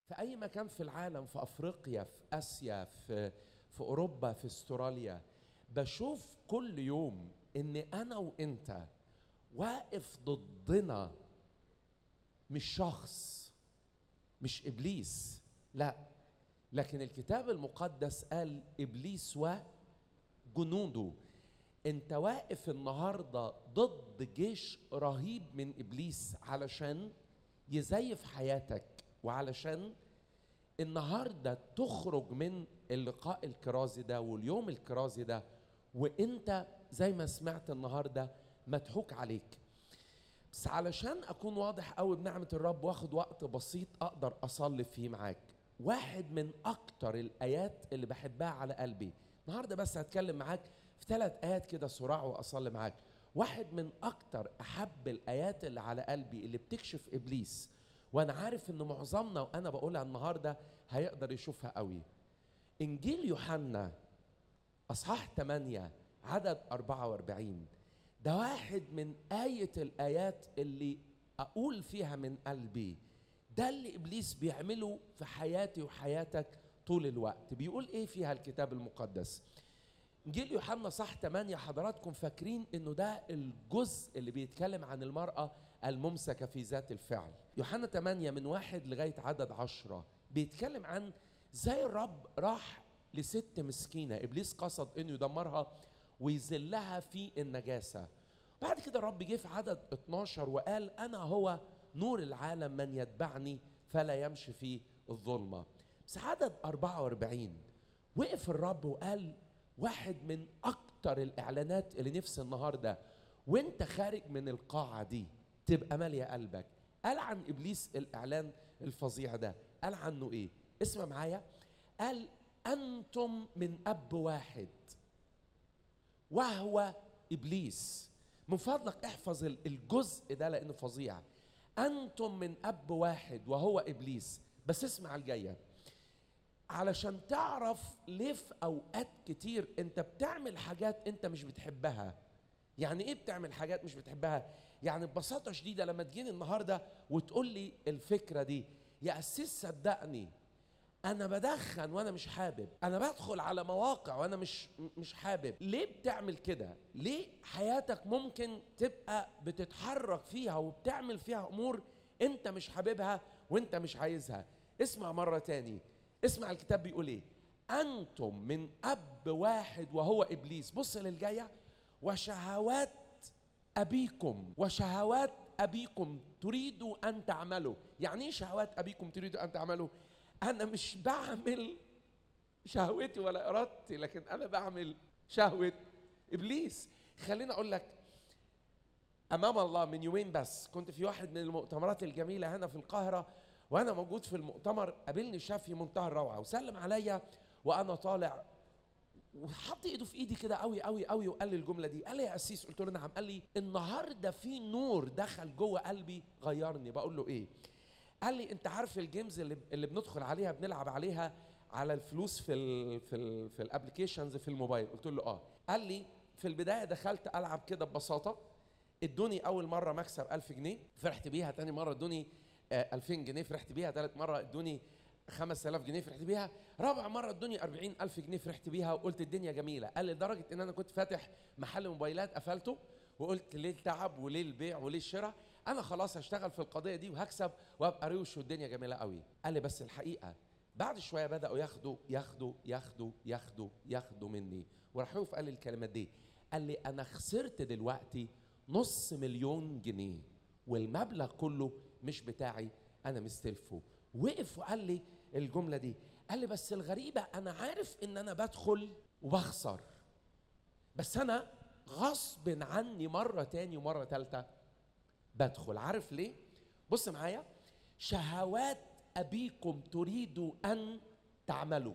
في اي مكان في العالم في افريقيا في اسيا في في اوروبا في استراليا بشوف كل يوم ان انا وانت واقف ضدنا مش شخص مش ابليس لا لكن الكتاب المقدس قال ابليس وجنوده انت واقف النهارده ضد جيش رهيب من ابليس علشان يزيف حياتك وعلشان النهارده تخرج من اللقاء الكرازي ده واليوم الكرازي ده وانت زي ما سمعت النهارده مضحوك عليك بس علشان اكون واضح قوي بنعمه الرب واخد وقت بسيط اقدر اصلي فيه معاك واحد من اكتر الايات اللي بحبها على قلبي النهارده بس هتكلم معاك في ثلاث ايات كده صراع واصلي معاك واحد من اكتر احب الايات اللي على قلبي اللي بتكشف ابليس وانا عارف ان معظمنا وانا بقولها النهارده هيقدر يشوفها قوي انجيل يوحنا اصحاح 8 عدد 44 ده واحد من آية الآيات اللي أقول فيها من قلبي ده اللي إبليس بيعمله في حياتي وحياتك طول الوقت بيقول إيه فيها الكتاب المقدس إنجيل يوحنا صح 8 حضراتكم فاكرين إنه ده الجزء اللي بيتكلم عن المرأة الممسكة في ذات الفعل يوحنا 8 من واحد لغاية عدد عشرة بيتكلم عن زي الرب راح لست مسكينة إبليس قصد إنه يدمرها ويذلها في النجاسة بعد كده الرب جه في عدد 12 وقال أنا هو نور العالم من يتبعني فلا يمشي في الظلمة بس عدد 44 وقف الرب وقال واحد من أكتر الإعلانات اللي نفسي النهاردة وانت خارج من القاعة دي تبقى مالية قلبك قال عن إبليس الإعلان الفظيع ده قال عنه إيه اسمع معايا قال أنتم من أب واحد وهو ابليس من فضلك احفظ الجزء ده لانه فظيع انتم من اب واحد وهو ابليس بس اسمع الجايه علشان تعرف ليه في اوقات كتير انت بتعمل حاجات انت مش بتحبها يعني ايه بتعمل حاجات مش بتحبها يعني ببساطه شديده لما تجيني النهارده وتقول لي الفكره دي يا اسيس صدقني انا بدخن وانا مش حابب انا بدخل على مواقع وانا مش مش حابب ليه بتعمل كده ليه حياتك ممكن تبقى بتتحرك فيها وبتعمل فيها امور انت مش حاببها وانت مش عايزها اسمع مره تاني اسمع الكتاب بيقول ايه انتم من اب واحد وهو ابليس بص للجايه وشهوات ابيكم وشهوات ابيكم تريدوا ان تعملوا يعني ايه شهوات ابيكم تريدوا ان تعملوا انا مش بعمل شهوتي ولا ارادتي لكن انا بعمل شهوه ابليس خليني اقول لك امام الله من يومين بس كنت في واحد من المؤتمرات الجميله هنا في القاهره وانا موجود في المؤتمر قابلني شاب في منتهى الروعه وسلم عليا وانا طالع وحط ايده في ايدي كده قوي قوي قوي وقال لي الجمله دي قال لي يا قسيس قلت له نعم قال لي النهارده في نور دخل جوه قلبي غيرني بقول له ايه قال لي انت عارف الجيمز اللي اللي بندخل عليها بنلعب عليها على الفلوس في ال في ال في الابلكيشنز في الموبايل قلت له اه قال لي في البدايه دخلت العب كده ببساطه ادوني اول مره مكسب 1000 جنيه فرحت بيها تاني مره ادوني آه 2000 جنيه فرحت بيها ثالث مره ادوني 5000 جنيه فرحت بيها رابع مره ادوني 40000 جنيه فرحت بيها وقلت الدنيا جميله قال لي لدرجه ان انا كنت فاتح محل موبايلات قفلته وقلت ليه التعب وليه البيع وليه الشراء انا خلاص هشتغل في القضيه دي وهكسب وابقى روش والدنيا جميله قوي قال لي بس الحقيقه بعد شويه بداوا ياخدوا ياخدوا ياخدوا ياخدوا ياخدوا مني وراح يقف قال لي الكلمات دي قال لي انا خسرت دلوقتي نص مليون جنيه والمبلغ كله مش بتاعي انا مستلفه وقف وقال لي الجمله دي قال لي بس الغريبه انا عارف ان انا بدخل وبخسر بس انا غصب عني مره تاني ومره تالته بدخل عارف ليه بص معايا شهوات ابيكم تريدوا ان تعملوا